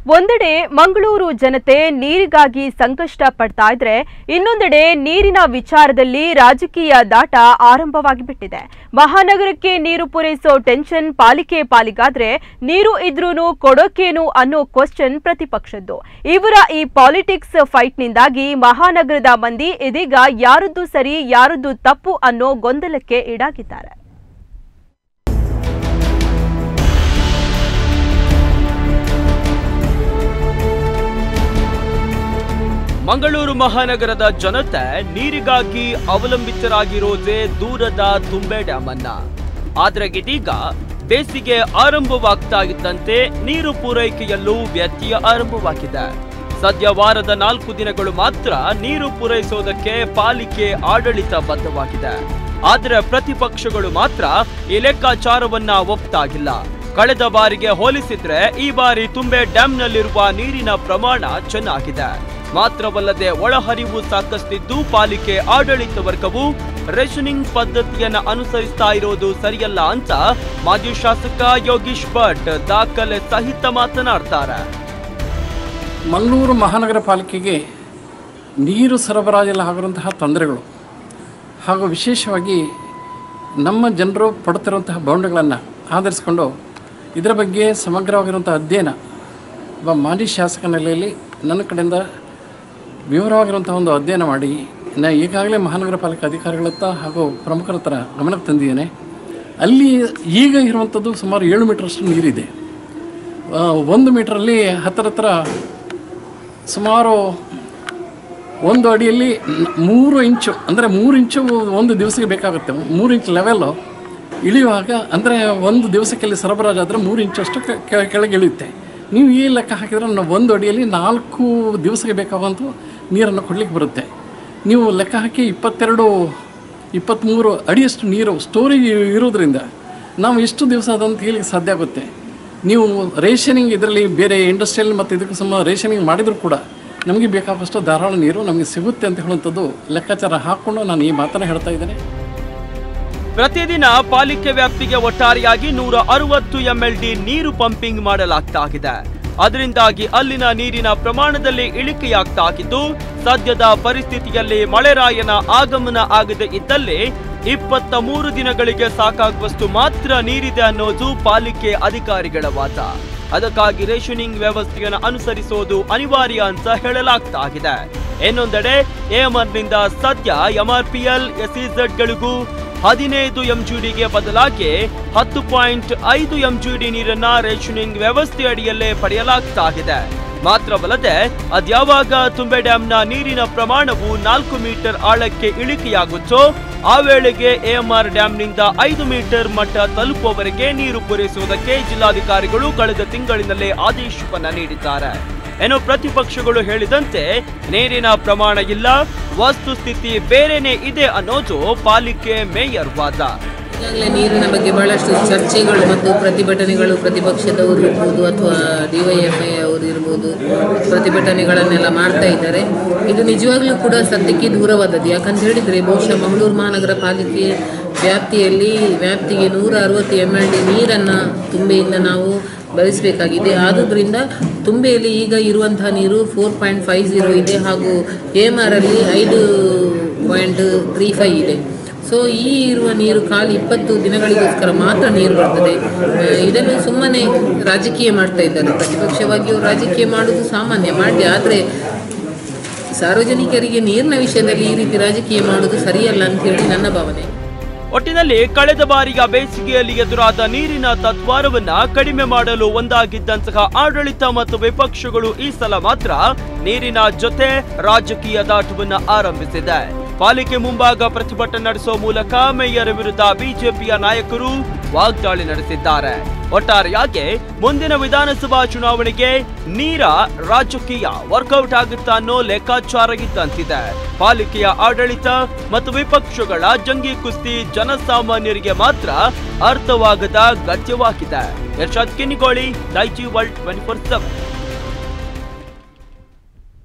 ಒಂದೆಡೆ ಮಂಗಳೂರು ಜನತೆ ನೀರಿಗಾಗಿ ಸಂಕಷ್ಟ ಪಡ್ತಾ ಇದ್ರೆ ಇನ್ನೊಂದೆಡೆ ನೀರಿನ ವಿಚಾರದಲ್ಲಿ ರಾಜಕೀಯ ದಾಟ ಆರಂಭವಾಗಿ ಬಿಟ್ಟಿದೆ ಮಹಾನಗರಕ್ಕೆ ನೀರು ಪೂರೈಸೋ ಟೆನ್ಷನ್ ಪಾಲಿಕೆ ಪಾಲಿಗಾದ್ರೆ ನೀರು ಇದ್ರೂನು ಕೊಡೋಕೇನು ಅನ್ನೋ ಕ್ವಶನ್ ಪ್ರತಿಪಕ್ಷದ್ದು ಇವರ ಈ ಪಾಲಿಟಿಕ್ಸ್ ಫೈಟ್ನಿಂದಾಗಿ ಮಹಾನಗರದ ಮಂದಿ ಇದೀಗ ಯಾರದ್ದು ಸರಿ ಯಾರದ್ದು ತಪ್ಪು ಅನ್ನೋ ಗೊಂದಲಕ್ಕೆ ಈಡಾಗಿದ್ದಾರೆ ಮಂಗಳೂರು ಮಹಾನಗರದ ಜನತೆ ನೀರಿಗಾಗಿ ಅವಲಂಬಿತರಾಗಿರೋದೇ ದೂರದ ತುಂಬೆ ಡ್ಯಾಮ್ ಅನ್ನ ಆದ್ರೆ ಇದೀಗ ಬೇಸಿಗೆ ಆರಂಭವಾಗ್ತಾ ಇದ್ದಂತೆ ನೀರು ಪೂರೈಕೆಯಲ್ಲೂ ವ್ಯತ್ಯಯ ಆರಂಭವಾಗಿದೆ ಸದ್ಯ ವಾರದ ನಾಲ್ಕು ದಿನಗಳು ಮಾತ್ರ ನೀರು ಪೂರೈಸೋದಕ್ಕೆ ಪಾಲಿಕೆ ಆಡಳಿತ ಬದ್ಧವಾಗಿದೆ ಆದ್ರೆ ಪ್ರತಿಪಕ್ಷಗಳು ಮಾತ್ರ ಈ ಲೆಕ್ಕಾಚಾರವನ್ನ ಒಪ್ತಾಗಿಲ್ಲ ಕಳೆದ ಬಾರಿಗೆ ಹೋಲಿಸಿದ್ರೆ ಈ ಬಾರಿ ತುಂಬೆ ಡ್ಯಾಂನಲ್ಲಿರುವ ನೀರಿನ ಪ್ರಮಾಣ ಚೆನ್ನಾಗಿದೆ ಮಾತ್ರವಲ್ಲದೆ ಒಳಹರಿವು ಸಾಕಷ್ಟಿದ್ದು ಪಾಲಿಕೆ ಆಡಳಿತ ವರ್ಗವು ರೇಷನಿಂಗ್ ಪದ್ಧತಿಯನ್ನ ಅನುಸರಿಸ್ತಾ ಇರೋದು ಸರಿಯಲ್ಲ ಅಂತ ಮಾಜಿ ಶಾಸಕ ಯೋಗೀಶ್ ಭಟ್ ದಾಖಲೆ ಸಹಿತ ಮಾತನಾಡ್ತಾರೆ ಮಂಗಳೂರು ಮಹಾನಗರ ಪಾಲಿಕೆಗೆ ನೀರು ಸರಬರಾಜಲ್ಲಿ ಆಗಿರುವಂತಹ ತೊಂದರೆಗಳು ಹಾಗೂ ವಿಶೇಷವಾಗಿ ನಮ್ಮ ಜನರು ಪಡುತ್ತಿರುವಂತಹ ಬೌಂಡ್ಗಳನ್ನು ಆಧರಿಸಿಕೊಂಡು ಇದರ ಬಗ್ಗೆ ಸಮಗ್ರವಾಗಿರುವಂಥ ಅಧ್ಯಯನ ಒಬ್ಬ ಮಾಜಿ ಶಾಸಕ ನೆಲೆಯಲ್ಲಿ ನನ್ನ ಕಡೆಯಿಂದ ವಿವರವಾಗಿರುವಂಥ ಒಂದು ಅಧ್ಯಯನ ಮಾಡಿ ನಾ ಈಗಾಗಲೇ ಮಹಾನಗರ ಪಾಲಿಕೆ ಅಧಿಕಾರಿಗಳ ಹತ್ರ ಹಾಗೂ ಪ್ರಮುಖರ ಹತ್ರ ಗಮನಕ್ಕೆ ತಂದಿದ್ದೇನೆ ಅಲ್ಲಿ ಈಗ ಇರುವಂಥದ್ದು ಸುಮಾರು ಏಳು ಮೀಟರಷ್ಟು ನೀರಿದೆ ಆ, ಒಂದು ಮೀಟ್ರಲ್ಲಿ ಹತ್ತಿರ ಹತ್ರ ಸುಮಾರು ಒಂದು ಅಡಿಯಲ್ಲಿ ನ- ಮೂರು ಇಂಚು ಅಂದರೆ ಮೂರು ಇಂಚು ಒಂದು ದಿವಸಕ್ಕೆ ಬೇಕಾಗುತ್ತೆ ಮೂರು ಇಂಚ್ ಲೆವೆಲ್ಲು ಇಳಿಯುವಾಗ ಅಂದರೆ ಒಂದು ದಿವಸಕ್ಕೆ ಅಲ್ಲಿ ಸರಬರಾಜು ಆದರೆ ಮೂರು ಇಂಚಷ್ಟು ಕೆ- ಕೆ- ಕೆಳಗೆ ಇಳಿಯುತ್ತೆ ನೀವು ಈ ಲೆಕ್ಕ ಹಾಕಿದರೆ ನಾವು ಒಂದು ಅಡಿಯಲ್ಲಿ ನಾಲ್ಕು ದಿವಸಕ್ಕೆ ಬೇಕಾಗುವಂಥ ನೀರನ್ನು ಕೊಡಲಿಕ್ಕೆ ಬರುತ್ತೆ ನೀವು ಲೆಕ್ಕ ಹಾಕಿ ಇಪ್ಪತ್ತೆರಡು ಇಪ್ಪತ್ತ್ಮೂರು ಅಡಿಯಷ್ಟು ನೀರು ಸ್ಟೋರೇಜ್ ಇರೋದ್ರಿಂದ ನಾವು ಎಷ್ಟು ದಿವಸ ಅದಂತ ಹೇಳಲಿಕ್ಕೆ ಸಾಧ್ಯ ಆಗುತ್ತೆ ನೀವು ರೇಷನಿಂಗ್ ಇದರಲ್ಲಿ ಬೇರೆ ಇಂಡಸ್ಟ್ರಿಯಲ್ ಮತ್ತು ಇದಕ್ಕೆ ಸಮ ರೇಷನಿಂಗ್ ಮಾಡಿದರೂ ಕೂಡ ನಮಗೆ ಬೇಕಾದಷ್ಟು ಧಾರಾಳ ನೀರು ನಮಗೆ ಸಿಗುತ್ತೆ ಅಂತ ಹೇಳುವಂಥದ್ದು ಲೆಕ್ಕಾಚಾರ ಹಾಕ್ಕೊಂಡು ನಾನು ಈ ಮಾತನ್ನು ಹೇಳ್ತಾ ಇದ್ದೇನೆ ಪ್ರತಿದಿನ ಪಾಲಿಕೆ ವ್ಯಾಪ್ತಿಗೆ ಒಟ್ಟಾರೆಯಾಗಿ ನೂರ ಅರವತ್ತು ಎಂಎಲ್ಡಿ ನೀರು ಪಂಪಿಂಗ್ ಮಾಡಲಾಗ್ತಾ ಇದೆ ಅದರಿಂದಾಗಿ ಅಲ್ಲಿನ ನೀರಿನ ಪ್ರಮಾಣದಲ್ಲಿ ಇಳಿಕೆಯಾಗ್ತಾ ಆಗಿದ್ದು ಸದ್ಯದ ಪರಿಸ್ಥಿತಿಯಲ್ಲಿ ಮಳೆರಾಯನ ಆಗಮನ ಆಗದೆ ಇದ್ದಲ್ಲಿ ಇಪ್ಪತ್ತ ಮೂರು ದಿನಗಳಿಗೆ ಸಾಕಾಗುವಷ್ಟು ಮಾತ್ರ ನೀರಿದೆ ಅನ್ನೋದು ಪಾಲಿಕೆ ಅಧಿಕಾರಿಗಳ ವಾದ ಅದಕ್ಕಾಗಿ ರೇಷನಿಂಗ್ ವ್ಯವಸ್ಥೆಯನ್ನು ಅನುಸರಿಸೋದು ಅನಿವಾರ್ಯ ಅಂತ ಹೇಳಲಾಗ್ತಾ ಇದೆ ಇನ್ನೊಂದೆಡೆ ಎಎಂಆರ್ನಿಂದ ಸದ್ಯ ಎಂಆರ್ಪಿಎಲ್ ಎಸ್ಇಝೆಡ್ಗಳಿಗೂ ಹದಿನೈದು ಎಂಜಿಡಿಗೆ ಬದಲಾಗಿ ಹತ್ತು ಪಾಯಿಂಟ್ ಐದು ಎಂಜಿಡಿ ನೀರನ್ನ ರೇಷನಿಂಗ್ ವ್ಯವಸ್ಥೆ ಅಡಿಯಲ್ಲೇ ಪಡೆಯಲಾಗ್ತಾ ಇದೆ ಮಾತ್ರವಲ್ಲದೆ ಅದ್ಯಾವಾಗ ತುಂಬೆ ಡ್ಯಾಂನ ನೀರಿನ ಪ್ರಮಾಣವು ನಾಲ್ಕು ಮೀಟರ್ ಆಳಕ್ಕೆ ಇಳಿಕೆಯಾಗುತ್ತೋ ಆ ವೇಳೆಗೆ ಎಎಂಆರ್ ಡ್ಯಾಂನಿಂದ ಐದು ಮೀಟರ್ ಮಟ್ಟ ತಲುಪುವವರೆಗೆ ನೀರು ಪೂರೈಸುವುದಕ್ಕೆ ಜಿಲ್ಲಾಧಿಕಾರಿಗಳು ಕಳೆದ ತಿಂಗಳಿನಲ್ಲೇ ಆದೇಶವನ್ನ ನೀಡಿದ್ದಾರೆ ಏನೋ ಪ್ರತಿಪಕ್ಷಗಳು ಹೇಳಿದಂತೆ ನೀರಿನ ಪ್ರಮಾಣ ಇಲ್ಲ ವಸ್ತುಸ್ಥಿತಿ ಬೇರೆನೇ ಇದೆ ಅನ್ನೋದು ಪಾಲಿಕೆ ಮೇಯರ್ ವಾದ ಈಗಾಗಲೇ ನೀರಿನ ಬಗ್ಗೆ ಬಹಳಷ್ಟು ಚರ್ಚೆಗಳು ಮತ್ತು ಪ್ರತಿಭಟನೆಗಳು ಪ್ರತಿಪಕ್ಷದವರು ಇರ್ಬೋದು ಅಥವಾ ಡಿವೈಎಫ್ಐ ಅವರು ಇರ್ಬೋದು ಪ್ರತಿಭಟನೆಗಳನ್ನೆಲ್ಲ ಮಾಡ್ತಾ ಇದ್ದಾರೆ ಇದು ನಿಜವಾಗ್ಲೂ ಕೂಡ ಸತ್ಯಕ್ಕೆ ದೂರವಾದದ್ದು ಯಾಕಂತ ಹೇಳಿದರೆ ಬಹುಶಃ ಮಂಗಳೂರು ಮಹಾನಗರ ಪಾಲಿಕೆ ವ್ಯಾಪ್ತಿಯಲ್ಲಿ ವ್ಯಾಪ್ತಿಗೆ ನೂರ ಅರವತ್ತು ಎಮ್ ಎಲ್ ಡಿ ನೀರನ್ನು ತುಂಬೆಯಿಂದ ನಾವು ಬಳಸಬೇಕಾಗಿದೆ ಆದುದರಿಂದ ತುಂಬೆಯಲ್ಲಿ ಈಗ ಇರುವಂತಹ ನೀರು ಫೋರ್ ಪಾಯಿಂಟ್ ಫೈವ್ ಜೀರೋ ಇದೆ ಹಾಗೂ ಎಮ್ ಆರ್ ಅಲ್ಲಿ ಐದು ಪಾಯಿಂಟ್ ತ್ರೀ ಫೈವ್ ಇದೆ ಸೊ ಈ ಇರುವ ನೀರು ಖಾಲಿ ಇಪ್ಪತ್ತು ದಿನಗಳಿಗೋಸ್ಕರ ಮಾತ್ರ ನೀರು ಬರ್ತದೆ ಆ, ಇದನ್ನು ಸುಮ್ಮನೆ ರಾಜಕೀಯ ಮಾಡ್ತಾ ಇದ್ದಾರೆ ಪ್ರತಿಪಕ್ಷವಾಗಿ ಅವರು ರಾಜಕೀಯ ಮಾಡುವುದು ಸಾಮಾನ್ಯ ಮಾಡಿ ಆದರೆ ಸಾರ್ವಜನಿಕರಿಗೆ ನೀರಿನ ವಿಷಯದಲ್ಲಿ ಈ ರೀತಿ ರಾಜಕೀಯ ಮಾಡುವುದು ಸರಿಯಲ್ಲ ಅಂತ ಹೇಳಿ ನನ್ನ ಭಾವನೆ ಒಟ್ಟಿನಲ್ಲಿ ಕಳೆದ ಬಾರಿಯ ಬೇಸಿಗೆಯಲ್ಲಿ ಎದುರಾದ ನೀರಿನ ತತ್ವಾರವನ್ನ ಕಡಿಮೆ ಮಾಡಲು ಒಂದಾಗಿದ್ದಂತಹ ಆಡಳಿತ ಮತ್ತು ವಿಪಕ್ಷಗಳು ಈ ಸಲ ಮಾತ್ರ ನೀರಿನ ಜೊತೆ ರಾಜಕೀಯ ದಾಟವನ್ನ ಆರಂಭಿಸಿದೆ ಪಾಲಿಕೆ ಮುಂಭಾಗ ಪ್ರತಿಭಟನೆ ನಡೆಸುವ ಮೂಲಕ ಮೇಯರ್ ವಿರುದ್ಧ ಬಿಜೆಪಿಯ ನಾಯಕರು ವಾಗ್ದಾಳಿ ನಡೆಸಿದ್ದಾರೆ ಒಟ್ಟಾರೆಯಾಗಿ ಮುಂದಿನ ವಿಧಾನಸಭಾ ಚುನಾವಣೆಗೆ ನೀರ ರಾಜಕೀಯ ವರ್ಕೌಟ್ ಆಗುತ್ತಾ ಅನ್ನೋ ಲೆಕ್ಕಾಚಾರ ಇದ್ದಂತಿದೆ ಪಾಲಿಕೆಯ ಆಡಳಿತ ಮತ್ತು ವಿಪಕ್ಷಗಳ ಜಂಗಿ ಕುಸ್ತಿ ಜನಸಾಮಾನ್ಯರಿಗೆ ಮಾತ್ರ ಅರ್ಥವಾಗದ ಗದ್ಯವಾಗಿದೆ Yashad Kinnigoli Daiji world twenty four seven